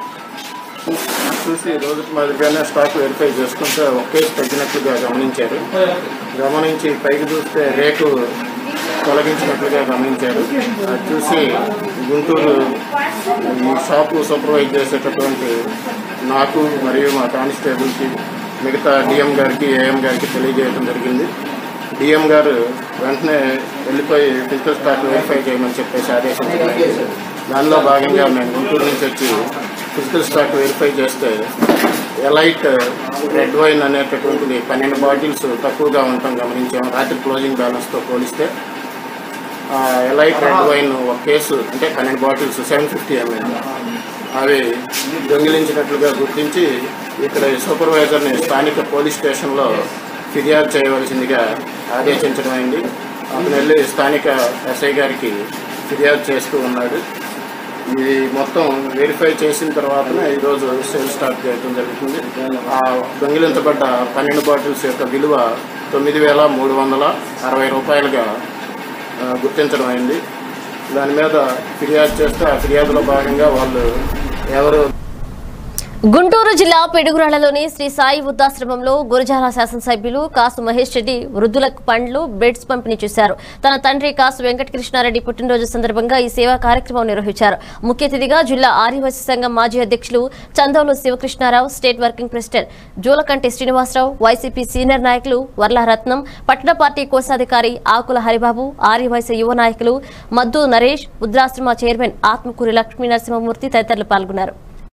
చూసి రోజుకి మాదిరిగానే స్టాక్ వెరిఫై చేసుకుంటే ఒక కేసు తగ్గినట్లుగా గమనించారు గమనించి పైకి చూస్తే రేకు తొలగించినట్లుగా గమనించారు అది చూసి గుంటూరు ఈ షాపు సూపర్వైజ్ చేసేటటువంటి నాకు మరియు మా కానిస్టేబుల్కి మిగతా డిఎం గారికి ఏఎం గారికి తెలియజేయడం జరిగింది డిఎం గారు వెంటనే వెళ్ళిపోయి ఫిజికల్ స్టాక్ వెరిఫై చేయమని చెప్పేసి ఆదేశించడం అయింది. దానిలో భాగంగా మేము గుంటూరు నుంచి వచ్చి ఫిజికల్ స్టాక్ వెరిఫై చేస్తే ఎలైట్ రెడ్ వైన్ అనేటటువంటిది పన్నెండు బాటిల్స్ తక్కువగా ఉండటం గమనించాం రాత్రి క్లోజింగ్ బ్యాలెన్స్తో పోలిస్తే ఆ ఎలైట్ రెడ్ వైన్ ఒక కేసు అంటే పన్నెండు బాటిల్స్ సెవెన్ ఫిఫ్టీ ఎంఎల్ అవి దొంగిలించినట్లుగా గుర్తించి ఇక్కడ ఈ సూపర్వైజర్ని స్థానిక పోలీస్ స్టేషన్లో ఫిర్యాదు చేయవలసిందిగా ఆదేశించడం అయింది అతను వెళ్ళి స్థానిక ఎస్ఐ గారికి ఫిర్యాదు చేస్తూ ఉన్నాడు ఇది మొత్తం వెరిఫై చేసిన తర్వాతనే ఈరోజు సేల్ స్టార్ట్ చేయడం జరుగుతుంది ఆ దొంగిలించబడ్డ పన్నెండు బాటిల్స్ యొక్క విలువ తొమ్మిది వేల మూడు వందల అరవై రూపాయలుగా ఆ, గుర్తించడం అయింది దాని మీద ఫిర్యాదు చేస్తే ఆ ఫిర్యాదులో భాగంగా వాళ్ళు ఎవరు గుంటూరు జిల్లా పిడుగురాళ్లలోని శ్రీ సాయి వృద్ధాశ్రమంలో గురజాల శాసనసభ్యులు కాసు మహేష్ రెడ్డి వృద్ధులకు పండ్లు బెడ్స్ పంపిణీ చేశారు తన తండ్రి కాసు వెంకటకృష్ణారెడ్డి పుట్టినరోజు సందర్భంగా ఈ సేవా కార్యక్రమం నిర్వహించారు ముఖ్య అతిథిగా జిల్లా ఆదివాసీ సంఘం మాజీ అధ్యక్షులు Chandoulu Sivakrishnarao state working president Julakanti Srinivasarao YCP senior నాయకులు వర్ల రత్నం పట్టణ పార్టీ కోశాధికారి ఆకుల హరిబాబు ఆర్యవైశ్య యువ నాయకులు మద్దు నరేష్ వృద్ధాశ్రమ చైర్మన్ ఆత్మకూరి లక్ష్మీ నరసింహమూర్తి తదితరులు పాల్గొన్నారు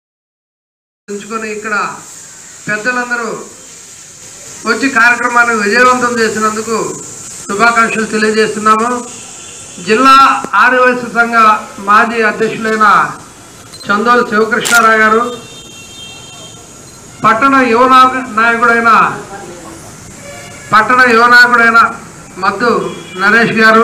ఉంచుకొని ఇక్కడ పెద్దలందరూ వచ్చి కార్యక్రమాన్ని విజయవంతం చేసినందుకు శుభాకాంక్షలు తెలియజేస్తున్నాము జిల్లా ఆదివాసీ సంఘ మాజీ అధ్యక్షులైన చందోలు శివకృష్ణారావు గారు పట్టణ యువ నా- నాయకుడైన పట్టణ యువ నాయకుడైన మద్దు నరేష్ గారు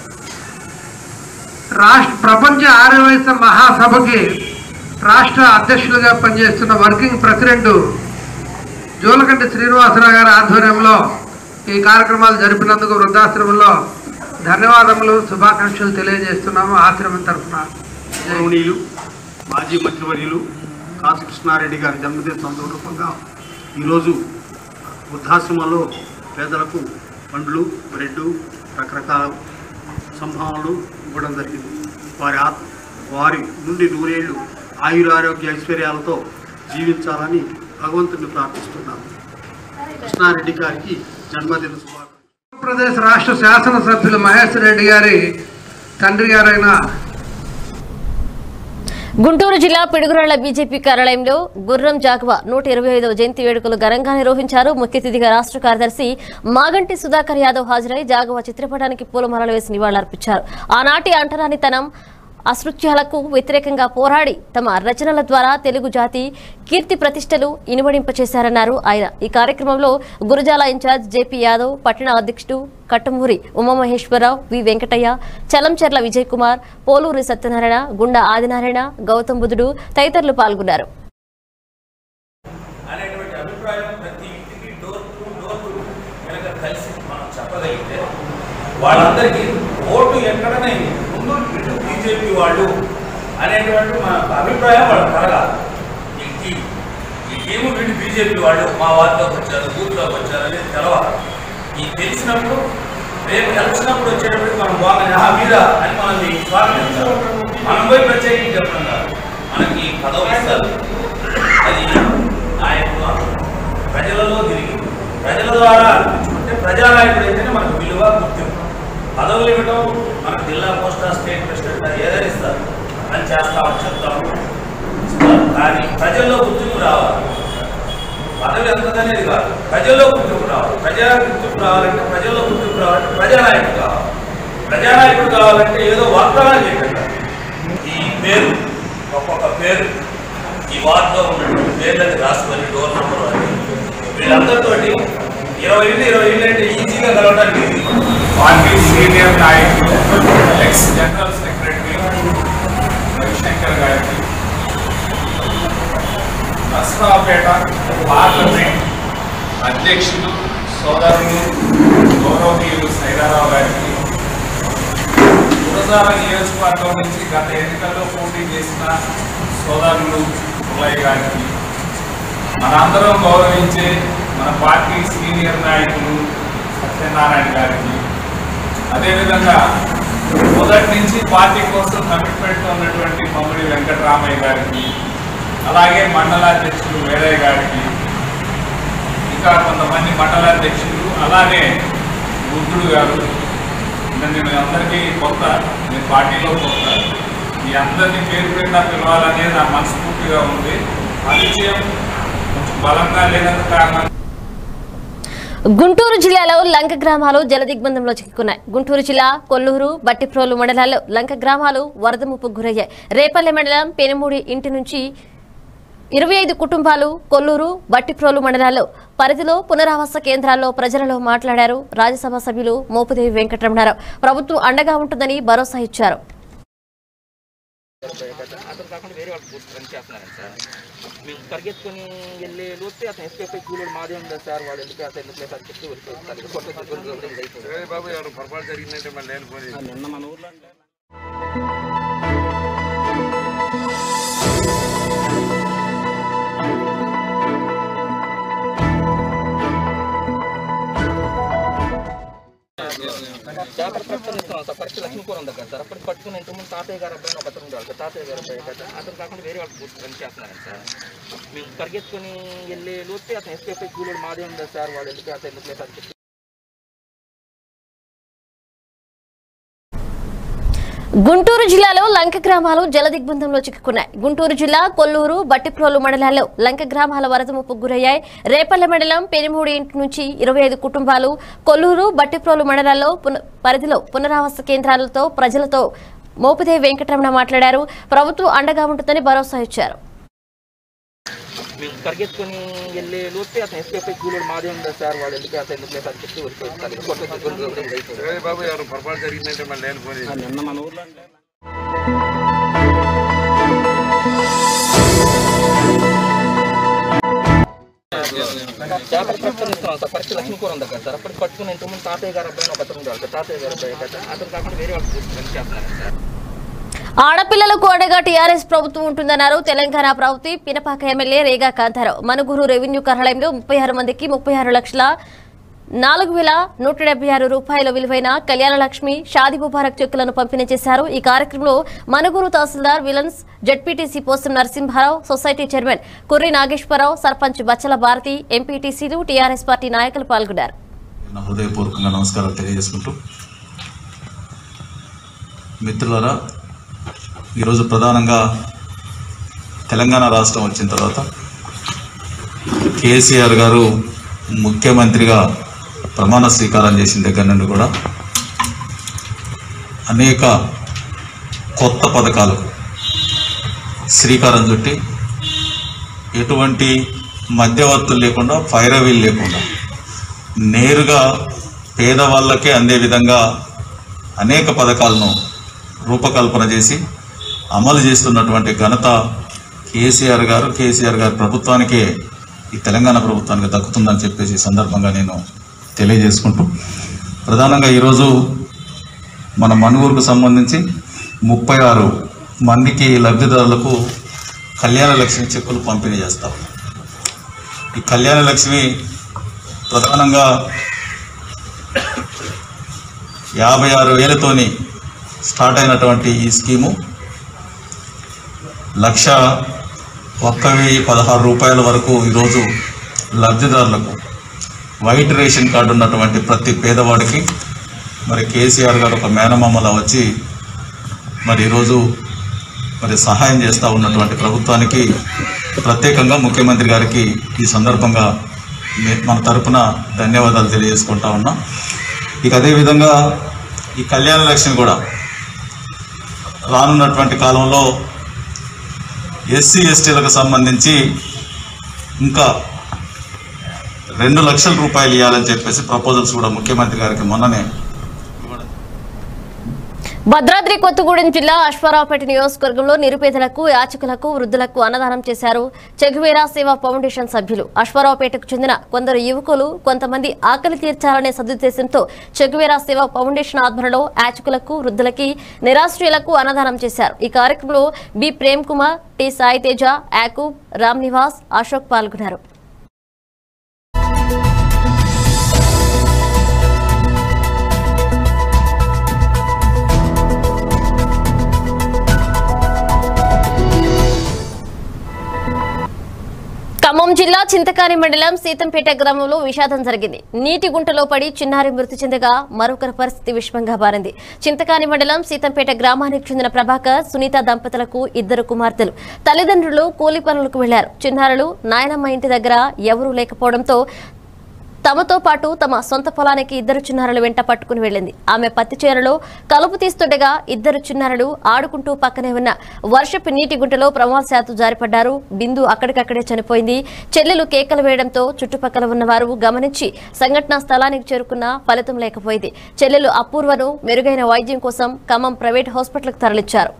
రాష్ట్ర ప్రపంచ ఆర్యవైశ్య మహాసభకి రాష్ట్ర అధ్యక్షులుగా పనిచేస్తున్న వర్కింగ్ ప్రెసిడెంట్ జోలకంటి శ్రీనివాసరావు గారి ఆధ్వర్యంలో ఈ కార్యక్రమాలు జరిపినందుకు వృద్ధాశ్రమంలో ధన్యవాదములు శుభాకాంక్షలు తెలియజేస్తున్నాము ఆశ్రమం తరఫున గౌరవనీయులు మాజీ మంత్రివర్యులు కాశీ కృష్ణారెడ్డి గారి జన్మదిన సందర్భంగా ఈరోజు వృద్ధాశ్రమంలో పేదలకు పండ్లు బ్రెడ్ రకరకాల సంభావనలు ఇవ్వడం జరిగింది వారి ఆత్ వారి నుండి నూరేళ్లు ఆయురారోగ్య ఐశ్వర్యాలతో జీవించాలని భగవంతుని ప్రార్థిస్తున్నాను కృష్ణారెడ్డి గారికి జన్మదిన శుభాకాంక్షలు ఆంధ్రప్రదేశ్ రాష్ట్ర శాసనసభ్యులు మహేష్ రెడ్డి గారి తండ్రి గారైన గుంటూరు జిల్లా పిడుగురాళ్ల బీజేపీ కార్యాలయంలో గుర్రం జాగవ నూట ఇరవై ఐదవ జయంతి వేడుకలు ఘనంగా నిర్వహించారు ముఖ్య అతిథిగా రాష్ట్ర కార్యదర్శి మాగంటి సుధాకర్ యాదవ్ హాజరై జాగవ చిత్రపటానికి పూలమాలలు వేసి నివాళులర్పించారు ఆనాటి అంటరానితనం అసృత్యాలకు వ్యతిరేకంగా పోరాడి తమ రచనల ద్వారా తెలుగు జాతి కీర్తి ప్రతిష్టలు ఇనుమడింపచేశారన్నారు ఆయన ఈ కార్యక్రమంలో గురుజాల ఇన్ఛార్జ్ జేపీ యాదవ్ పట్టణ అధ్యక్షుడు కట్టమూరి ఉమామహేశ్వరరావు వి వెంకటయ్య చలంచెర్ల విజయ్ కుమార్ పోలూరి సత్యనారాయణ గుండా ఆదినారాయణ గౌతమ్ బుద్ధుడు తదితరులు పాల్గొన్నారు అనేటువంటి అభిప్రాయం ప్రతి ఇంటికి డోర్ టు డోర్ టు కనుక కలిసి మనం చెప్పగలిగితే వాళ్ళందరికీ ఓటు ఎక్కడనే ముందు ఇటు బీజేపీ వాళ్ళు అనేటువంటి మన అభిప్రాయం వాళ్ళకి కలగాలి ఈ టీం ఈ టీము వీళ్ళు బీజేపీ వాళ్ళు మా వార్డులోకి వచ్చారు బూత్లోకి వచ్చారు అనేది తెలవాలి ఈ తెలిసినప్పుడు రేపు ఎలక్షనప్పుడు వచ్చేటప్పుడు మనం బాగుంది ఆ మీద అని మనల్ని స్వాగతించాలి మనం పోయి ప్రత్యేకించి చెప్పడం కాదు మనకి పదవి ఇస్తారు అది నాయకుడు ప్రజలలో తిరిగి ప్రజల ద్వారా అనిపించుకుంటే ప్రజానాయకుడు అయితేనే మనకు విలువ గుర్తింపు పదవులు ఇవ్వడం మన జిల్లా పోస్టా స్టేట్ ప్రెసిడెంట్ ఏదైనా ఇస్తారు అని చేస్తామని చెప్తాము ఇస్తారు కానీ ప్రజల్లో గుర్తింపు రావాలి పదవి ఎంతదనేది కాదు ప్రజల్లో గుర్తింపు రావాలి ప్రజా గుర్తింపు రావాలంటే ప్రజల్లో గుర్తింపు రావాలంటే ప్రజానాయకుడు కావాలి ప్రజానాయకుడు కావాలంటే ఏదో వాగ్దానాలు చేయకుండా ఈ పేరు ఒక్కొక్క పేరు ఈ వార్డులో ఉన్నటువంటి పేర్లని రాసుకొని డోర్ నెంబర్ అని వీళ్ళందరితోటి ఇరవై ఇల్లు ఇరవై ఇల్లు అంటే ఈజీగా కలవడానికి ఇది. పార్టీ సీనియర్ నాయకులు ఎక్స్ జనరల్ సెక్రటరీ రవిశంకర్ గారికి నస్రాపేట పార్లమెంట్ అధ్యక్షులు సోదరులు గౌరవనీయులు సైదారావు గారికి గురజాల నియోజకవర్గం నుంచి గత ఎన్నికల్లో పోటీ చేసిన సోదరులు పుల్లయ్య గారికి మనందరం గౌరవించే మన పార్టీ సీనియర్ నాయకులు సత్యనారాయణ గారికి అదేవిధంగా మొదటి నుంచి పార్టీ కోసం కమిట్మెంట్ ఉన్నటువంటి మమ్మడి వెంకటరామయ్య గారికి అలాగే మండలాధ్యక్షులు వేరయ్య గారికి ఇంకా కొంతమంది మండలాధ్యక్షులు అలానే బుద్ధుడు గారు నేను మీ అందరికీ కొత్త నేను పార్టీలో కొత్త మీ అందరినీ పేరు పేరున పిలవాలనేది నా మనస్ఫూర్తిగా ఉంది పరిచయం కొంచెం బలంగా లేనంత కారణం గుంటూరు జిల్లాలో లంక గ్రామాలు జలదిగ్బంధంలో చిక్కుకున్నాయి గుంటూరు జిల్లా కొల్లూరు బట్టిప్రోలు మండలాల్లో లంక గ్రామాలు వరద ముప్పుకు గురయ్యాయి రేపల్లె మండలం పెనుమూడి ఇంటి నుంచి ఇరవై ఐదు కుటుంబాలు కొల్లూరు బట్టిప్రోలు మండలాల్లో పరిధిలో పునరావాస కేంద్రాల్లో ప్రజలలో మాట్లాడారు రాజ్యసభ సభ్యులు మోపుదేవి వెంకటరమణారావు ప్రభుత్వం అండగా ఉంటుందని భరోసా ఇచ్చారు అతను కాకుండా వేరే వాళ్ళు పూర్తి రన్ చేస్తున్నారండి సార్ మేము పరిగెత్తుకొని వెళ్ళే లోపే అతను ఎస్కేప్ అయ్యి కూలోడు మాదే ఉంది సార్ వాళ్ళు ఎందుకు అతను ఎందుకు సార్ చెప్పి వెళ్ళిపోయింది సార్ ఇది కొత్త కొత్త కొత్త ఇది అయిపోయింది. బాబు ఎవరు పొరపాటు జరిగిందంటే మళ్ళీ వెళ్ళిపోయి ఆ, నిన్న మన ఊర్లో జాతర ప్రకటన ఇస్తున్నాం సార్ కరెక్ట్ లక్ష్మీపురం దగ్గర సార్ అప్పటికి పట్టుకుని ఇంతకుముందు తాతయ్య గారు అబ్బాయి ఒక అతను ఉండాలి సార్ తాతయ్య గారు అబ్బాయి కదా అతను కాకుండా వేరే వాళ్ళు పూర్తి రన్ చేస్తున్నారండి సార్ మేము పరిగెత్తుకొని వెళ్ళే లోపే అతను ఎస్కేప్ అయ్యి కూలోడు మాదే ఉంది సార్ వాళ్ళు ఎందుకు అతను ఎందుకు సార్ చెప్పి గుంటూరు జిల్లాలో లంక గ్రామాలు జలదిగ్బంధంలో చిక్కుకున్నాయి గుంటూరు జిల్లా కొల్లూరు బట్టిప్రోలు మండలాల్లో లంక గ్రామాల వరద ముప్పుకు గురయ్యాయి రేపల్లె మండలం పెనుమూడి ఇంటి నుంచి ఇరవై ఐదు కుటుంబాలు కొల్లూరు బట్టిప్రోలు మండలాల్లో పున- పరిధిలో పునరావాస కేంద్రాలతో ప్రజలతో మోపుదేవి వెంకటరమణ మాట్లాడారు ప్రభుత్వం అండగా ఉంటుందని భరోసా ఇచ్చారు మేము పరిగెత్తుకొని వెళ్ళే లోపే అతను ఎస్కేప్ అయ్యి కూలోడు మాదే ఉంది సార్ వాళ్ళు ఎందుకు అతను ఎందుకు సార్ చెప్పి వెళ్ళిపోయింది సార్ ఇది కొత్త కొత్త కొత్త ఇది అయిపోయింది. బాబు ఎవరు పొరపాటు జరిగిందంటే మళ్ళీ వెళ్ళిపోయి ఆ, నిన్న మన ఊర్లో జాతర ప్రకటన ఇస్తున్నాం సార్ కరెక్ట్ లక్ష్మీపురం దగ్గర సార్ అప్పటికి పట్టుకుని ఇంతకుముందు తాతయ్య గారు అబ్బాయి ఒక అతను ఉండాలి సార్ తాతయ్య గారు అబ్బాయి కదా అతను కాకుండా వేరే వాళ్ళు పూర్తి రన్ చేస్తున్నారండి సార్ ఆడపిల్లలకు అండగా టీఆర్ఎస్ ప్రభుత్వం ఉంటుందన్నారు తెలంగాణ ప్రభుత్వం పినపాక ఎమ్మెల్యే రేగా కాంతారావు మనుగురు రెవెన్యూ కార్యాలయంలో ముప్పై ఆరు మందికి ముప్పై ఆరు లక్షల నాలుగు వేల నూట డెబ్బై ఆరు రూపాయల విలువైన కళ్యాణ లక్ష్మి షాది ముబారక్ చెక్కులను పంపిణీ చేశారు ఈ కార్యక్రమంలో మనుగురు తహసీల్దార్ విలన్స్ ZPTC Posam Narasimharao society chairman Kurri Nageswararao sarpanch Bachala Bharati ఎంపీటీసీలు టీఆర్ఎస్ పార్టీ నాయకులు పాల్గొన్నారు నా హృదయపూర్వకంగా నమస్కారాలు తెలియజేసుకుంటూ మిత్రులారా ఈరోజు ప్రధానంగా తెలంగాణ రాష్ట్రం వచ్చిన తర్వాత కేసీఆర్ గారు ముఖ్యమంత్రిగా ప్రమాణ స్వీకారం చేసిన దగ్గర నుండి కూడా అనేక కొత్త పథకాలు శ్రీకారం చుట్టి ఎటువంటి మధ్యవర్తులు లేకుండా ఫైరవీల్ లేకుండా నేరుగా పేదవాళ్ళకే అందే విధంగా అనేక పథకాలను రూపకల్పన చేసి అమలు చేస్తున్నటువంటి ఘనత కేసీఆర్ గారు కేసీఆర్ గారి ప్రభుత్వానికే ఈ తెలంగాణ ప్రభుత్వానికి దక్కుతుందని చెప్పేసి ఈ సందర్భంగా నేను తెలియజేసుకుంటూ ప్రధానంగా ఈరోజు మన మనుగూరుకు సంబంధించి ముప్పై ఆరు మందికి లబ్ధిదారులకు కళ్యాణ లక్ష్మి చెక్కులు పంపిణీ చేస్తాం ఈ కళ్యాణ లక్ష్మి ప్రధానంగా యాభై ఆరు వేలతోని స్టార్ట్ అయినటువంటి ఈ స్కీము లక్ష ఒక్క వెయ్యి పదహారు రూపాయల వరకు ఈరోజు లబ్ధిదారులకు వైట్ రేషన్ కార్డు ఉన్నటువంటి ప్రతి పేదవాడికి మరి కేసీఆర్ గారు ఒక మేనమామల వచ్చి మరి ఈరోజు మరి సహాయం చేస్తూ ఉన్నటువంటి ప్రభుత్వానికి ప్రత్యేకంగా ముఖ్యమంత్రి గారికి ఈ సందర్భంగా మే- మన తరపున ధన్యవాదాలు తెలియజేసుకుంటా ఉన్నాం ఇక అదేవిధంగా ఈ కళ్యాణ లక్ష్మి కూడా రానున్నటువంటి కాలంలో ఎస్సీ ఎస్టీలకు సంబంధించి ఇంకా రెండు లక్షల రూపాయలు ఇవ్వాలని చెప్పేసి ప్రపోజల్స్ కూడా ముఖ్యమంత్రి గారికి మొన్ననే భద్రాద్రి కొత్తగూడెం జిల్లా అశ్వారావుపేట నియోజకవర్గంలో నిరుపేదలకు యాచకులకు వృద్ధులకు అన్నదానం చేశారు చెగువేరా సేవా ఫౌండేషన్ సభ్యులు అశ్వారావుపేటకు చెందిన కొందరు యువకులు కొంతమంది ఆకలి తీర్చాలనే సదుద్దేశంతో చెగువేరా సేవా ఫౌండేషన్ ఆధ్వర్యంలో యాచకులకు వృద్ధులకి నిరాశ్రయులకు అన్నదానం చేశారు ఈ కార్యక్రమంలో బి ప్రేమ్ కుమార్ టి సాయి తేజ యాకూబ్ రామ్ నివాస్ అశోక్ పాల్గొన్నారు ఖమ్మం జిల్లా చింతకాని మండలం సీతంపేట గ్రామంలో విషాదం జరిగింది నీటి గుంటలో పడి చిన్నారి మృతి చెందగా మరొకరి పరిస్థితి విషమంగా మారింది చింతకాని మండలం సీతంపేట గ్రామానికి చెందిన ప్రభాకర్ సునీత దంపతులకు ఇద్దరు కుమార్తెలు తల్లిదండ్రులు కూలి పనులకు వెళ్లారు చిన్నారులు నాయనమ్మ ఇంటి దగ్గర ఎవరూ లేకపోవడంతో తమతో పాటు తమ సొంత పొలానికి ఇద్దరు చిన్నారులు వెంట పట్టుకుని వెళ్ళింది ఆమె పత్తి చేనులో కలుపు తీస్తుండగా ఇద్దరు చిన్నారులు ఆడుకుంటూ పక్కనే ఉన్న వర్షపు నీటి గుంటలో ప్రమాదశాత్తు జారిపడ్డారు బిందు అక్కడికక్కడే చనిపోయింది చెల్లెలు కేకలు వేయడంతో చుట్టుపక్కల ఉన్నవారు గమనించి సంఘటనా స్థలానికి చేరుకున్న ఫలితం లేకపోయింది చెల్లెలు అపూర్వను మెరుగైన వైద్యం కోసం ఖమ్మం ప్రైవేట్ హాస్పిటల్కు తరలించారు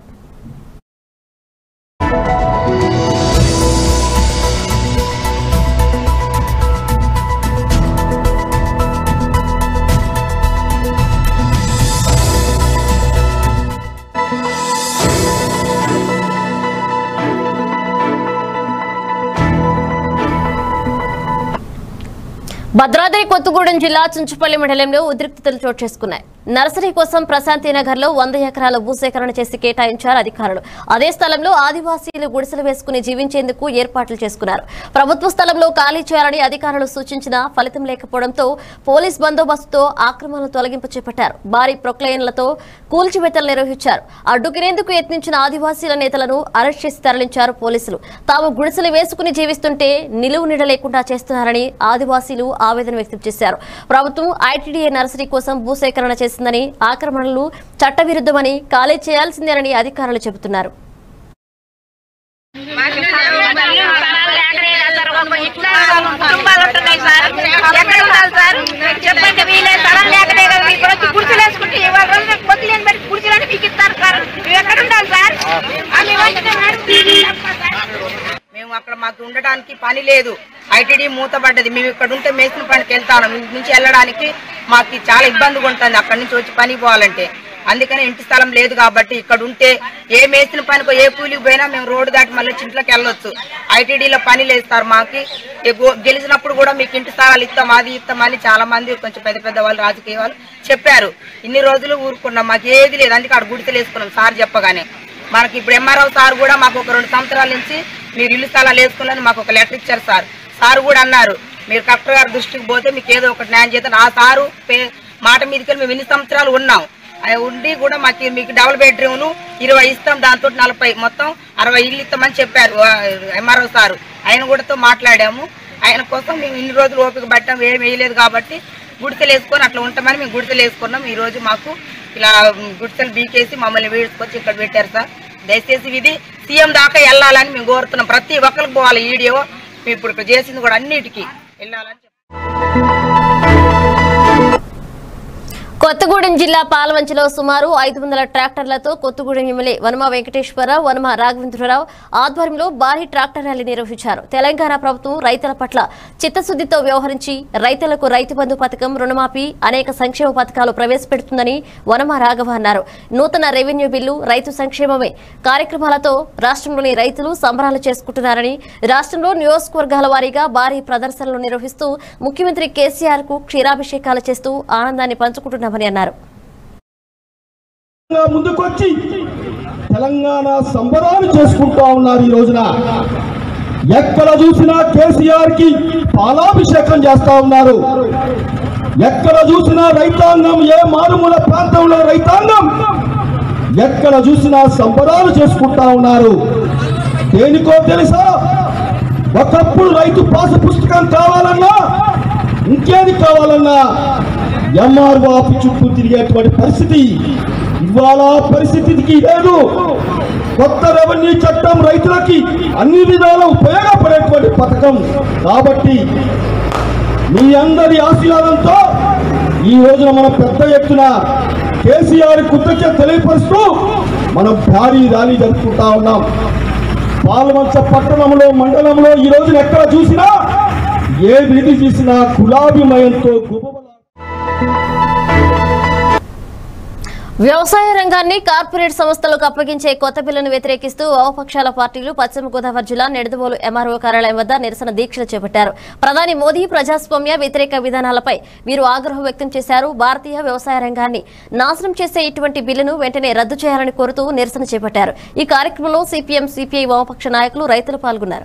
భద్రాద్రి కొత్తగూడెం జిల్లా చుంచుపల్లి మండలంలో ఉద్రిక్తతలు చోటు చేసుకున్నాయి నర్సరీ కోసం ప్రశాంతి నగర్ లో వంద ఎకరాల భూసేకరణ చేసి కేటాయించారు అధికారులు అదే స్థలంలో ఆదివాసీలు గుడిసెలు వేసుకుని జీవించేందుకు ఏర్పాట్లు చేసుకున్నారు ప్రభుత్వ స్థలంలో ఖాళీ చేయాలని అధికారులు సూచించినా ఫలితం లేకపోవడంతో పోలీస్ బందోబస్తుతో ఆక్రమణలు తొలగింపు చేపట్టారు భారీ ప్రొక్లైన్లతో కూల్చివేతలు నిర్వహించారు అడ్డుకునేందుకు యత్నించిన ఆదివాసీల నేతలను అరెస్ట్ చేసి తరలించారు పోలీసులు తాము గుడిసెలు వేసుకుని జీవిస్తుంటే నిలువు నీడ లేకుండా చేస్తున్నారని ఆదివాసీలు ఆవేదన వ్యక్తం చేశారు ప్రభుత్వం ఐటీడీఏ నర్సరీ కోసం భూసేకరణ చేసిందని ఆక్రమణలు చట్టవిరుద్ధమని ఖాళీ చేయాల్సిందేనని అధికారులు చెబుతున్నారు కుటుంబాలు ఉంటున్నాయి సార్ ఎక్కడ ఉండాలి సార్ చెప్పండి వీలే స్థలం లేకనే కదా మీకు వచ్చి కుర్చీలు వేసుకుంటే ఇవాళ రోజు నాకు పొద్దులేని పెట్టి కుర్చీలని మీకు ఇస్తారు సార్ మేము ఎక్కడ ఉండాలి సార్ ఆ, మేము వచ్చిన మేము అక్కడ మాకు ఉండడానికి పని లేదు ఐటీడీ మూతపడ్డది మేము ఇక్కడ ఉంటే మేసిన పనికి వెళ్తాను ఇంటి నుంచి వెళ్ళడానికి మాకు చాలా ఇబ్బందిగా ఉంటుంది అక్కడి నుంచి వచ్చి పని పోవాలంటే అందుకని ఇంటి స్థలం లేదు కాబట్టి ఇక్కడ ఉంటే ఏ మేసిన పనికో ఏ కూలికి పోయినా మేము రోడ్డు దాటి మళ్ళీ ఇంట్లోకి వెళ్ళొచ్చు ఐటీడీలో పని లేస్తారు మాకి ఏ గో- గెలిచినప్పుడు కూడా మీకు ఇంటి స్థలాలు ఇస్తాం అది ఇస్తామని చాలా మంది కొంచెం పెద్ద పెద్ద వాళ్ళు రాజకీయ వాళ్ళు చెప్పారు ఇన్ని రోజులు ఊరుకున్నాం మాకు ఏది లేదు అందుకే అక్కడ గుడితలు వేసుకున్నాం సార్ చెప్పగానే మనకి ఇప్పుడు ఎంఆర్ఓ సార్ కూడా మాకు ఒక రెండు సంవత్సరాల నుంచి మీరు ఇల్లు స్థలాలు వేసుకున్నారని మాకు ఒక లెటర్ ఇచ్చారు సార్ సార్ కూడా అన్నారు మీరు కలెక్టర్ గారి దృష్టికి పోతే మీకు ఏదో ఒకటి న్యాయం చేస్తాను ఆ సారు పే- మాట మీదకి మేము ఇన్ని సంవత్సరాలు ఉన్నాం అవి ఉండి కూడా మాకు మీకు డబుల్ బెడ్రూమ్ను ఇరవై ఇస్తాం దాంతో నలభై మొత్తం అరవై ఇల్లు ఇస్తామని చెప్పారు ఎంఆర్ఓ సారు ఆయన కూడాతో మాట్లాడాము ఆయన కోసం మేము ఇన్ని రోజులు ఓపిక పట్టాం ఏం వేయలేదు కాబట్టి గుడిసెలు వేసుకొని అట్లా ఉంటామని మేము గుడిసెలు వేసుకున్నాం ఈ రోజు మాకు ఇలా గుడిసెలు బీకేసి మమ్మల్ని వీడ్చుకొచ్చి ఇక్కడ పెట్టారు సార్ దయచేసి ఇది సీఎం దాకా వెళ్ళాలని మేము కోరుతున్నాం ప్రతి ఒక్కరికి పోవాలి వీడియో మేము ఇప్పుడు ఇక్కడ చేసింది కూడా అన్నిటికీ వెళ్ళాలని కొత్తగూడెం జిల్లా పాలవంచలో సుమారు ఐదు వందల ట్రాక్టర్లతో కొత్తగూడెం ఎమ్మెల్యే వనమ వెంకటేశ్వరరావు వనమ రాఘవేంద్రరావు ఆధ్వర్యంలో భారీ ట్రాక్టర్ ర్యాలీ నిర్వహించారు తెలంగాణ ప్రభుత్వం రైతుల పట్ల చిత్తశుద్దితో వ్యవహరించి రైతులకు రైతు బంధు పథకం రుణమాఫీ అనేక సంక్షేమ పథకాలు ప్రవేశపెడుతుందని వనమ రాఘవ అన్నారు నూతన రెవెన్యూ బిల్లు రైతు సంక్షేమమే కార్యక్రమాలతో రాష్ట్రంలోని రైతులు సంబరాలు చేసుకుంటున్నారని రాష్ట్రంలో నియోజకవర్గాల వారీగా భారీ ప్రదర్శనలు నిర్వహిస్తూ ముఖ్యమంత్రి కేసీఆర్ కు క్షీరాభిషేకాలు చేస్తూ ఆనందాన్ని పంచుకుంటున్నామని అన్నారు ముందుకొచ్చి తెలంగాణ సంబరాలు చేసుకుంటా ఉన్నారు ఈ రోజున ఎక్కడ చూసినా కేసీఆర్ కి పాలాభిషేకం చేస్తా ఉన్నారు ఎక్కడ చూసినా రైతాంగం ఏ మారుమూల ప్రాంతంలో రైతాంగం ఎక్కడ చూసినా సంబరాలు చేసుకుంటా ఉన్నారు దేనికో తెలుసా ఒకప్పుడు రైతు పాసు పుస్తకం కావాలన్నా ఇంకేది కావాలన్నా ఎంఆర్ఓ ఆఫీస్ చుట్టూ తిరిగేటువంటి పరిస్థితి ఇవాళ పరిస్థితికి లేదు కొత్త రెవెన్యూ చట్టం రైతులకి అన్ని విధాలా ఉపయోగపడేటువంటి పథకం కాబట్టి మీ అందరి ఆశీర్వాదంతో ఈ రోజున మనం పెద్ద ఎత్తున కేసీఆర్ కృతజ్ఞత తెలియపరుస్తూ మనం భారీ ర్యాలీ జరుపుకుంటా ఉన్నాం పాల్వంచ పట్టణంలో మండలంలో ఈ రోజున ఎక్కడ చూసినా ఏ వీధి చూసినా గులాబీమయంతో గుబ వ్యవసాయ రంగాన్ని కార్పొరేట్ సంస్థలకు అప్పగించే కొత్త బిల్లును వ్యతిరేకిస్తూ వామపక్షాల పార్టీలు పశ్చిమ గోదావరి జిల్లా నిడదవోలు ఎంఆర్ఓ కార్యాలయం వద్ద నిరసన దీక్షలు చేపట్టారు ప్రధాని మోదీ ప్రజాస్వామ్య వ్యతిరేక విధానాలపై వీరు ఆగ్రహం వ్యక్తం చేశారు భారతీయ వ్యవసాయ రంగాన్ని నాశనం చేసే ఇటువంటి బిల్లును వెంటనే రద్దు చేయాలని కోరుతూ నిరసన చేపట్టారు ఈ కార్యక్రమంలో సిపిఎం సిపిఐ వామపక్ష నాయకులు రైతులు పాల్గొన్నారు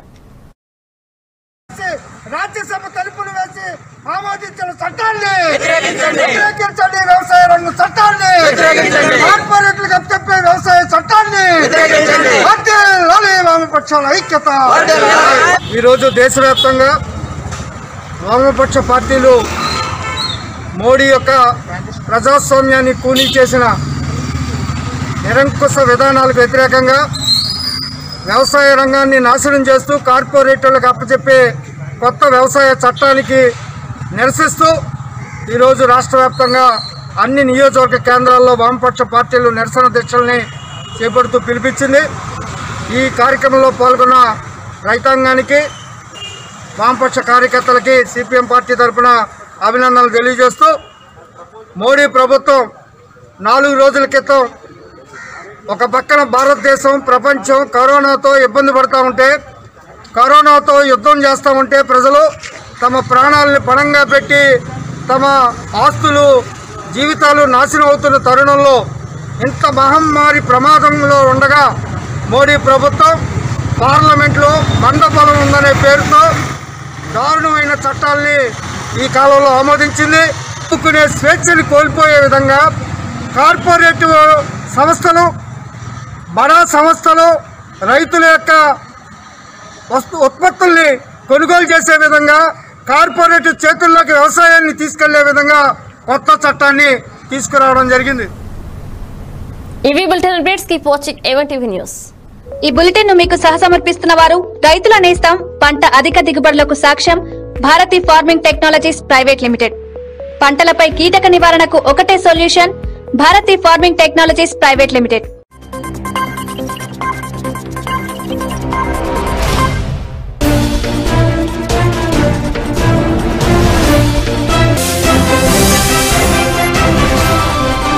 రాజ్యసభ తలుపులు వేసి ఆమోదించిన చట్టాన్ని వ్యతిరేకించండి వ్యవసాయ రంగ చట్టాన్ని కార్పొరేట్లకు అప్పచెప్పే వ్యవసాయ చట్టాన్ని వర్ధిల్లాలి వామపక్షాల ఐక్యత ఈరోజు దేశవ్యాప్తంగా వామపక్ష పార్టీలు మోడీ యొక్క ప్రజాస్వామ్యాన్ని కూలీ చేసిన నిరంకుశ విధానాలకు వ్యతిరేకంగా వ్యవసాయ రంగాన్ని నాశనం చేస్తూ కార్పొరేటర్లకు అప్పచెప్పే కొత్త వ్యవసాయ చట్టానికి నిరసిస్తూ ఈరోజు రాష్ట్ర వ్యాప్తంగా అన్ని నియోజకవర్గ కేంద్రాల్లో వామపక్ష పార్టీలు నిరసన దీక్షల్ని చేపడుతూ పిలిపించింది ఈ కార్యక్రమంలో పాల్గొన్న రైతాంగానికి వామపక్ష కార్యకర్తలకి సిపిఎం పార్టీ తరఫున అభినందనలు తెలియజేస్తూ మోడీ ప్రభుత్వం నాలుగు రోజుల క్రితం ఒక పక్కన భారతదేశం ప్రపంచం కరోనాతో ఇబ్బంది పడతా ఉంటే కరోనాతో యుద్ధం చేస్తూ ఉంటే ప్రజలు తమ ప్రాణాలని పణంగా పెట్టి తమ ఆస్తులు జీవితాలు నాశనం అవుతున్న తరుణంలో ఇంత మహమ్మారి ప్రమాదంలో ఉండగా మోడీ ప్రభుత్వం పార్లమెంట్లో మందబలం ఉందనే పేరుతో దారుణమైన చట్టాల్ని ఈ కాలంలో ఆమోదించింది ఒప్పుకునే స్వేచ్ఛని కోల్పోయే విధంగా కార్పొరేట్ సంస్థలు బడా సంస్థలు రైతుల యొక్క వస్తు ఉత్పత్తుల్ని కొనుగోలు చేసే విధంగా కార్పొరేట్ చేతుల్లోకి వ్యవసాయాన్ని తీసుకెళ్లే విధంగా కొత్త చట్టాన్ని తీసుకురావడం జరిగింది ఇవి bulletin updates keep watching A one TV news ఈ బులెటిన్ ను మీకు సహసమర్పిస్తున్న వారు రైతుల నేస్తం పంట అధిక దిగుబడులకు సాక్ష్యం Bharati farming technologies private limited పంటలపై కీటక నివారణకు ఒకటే solution Bharati farming technologies private limited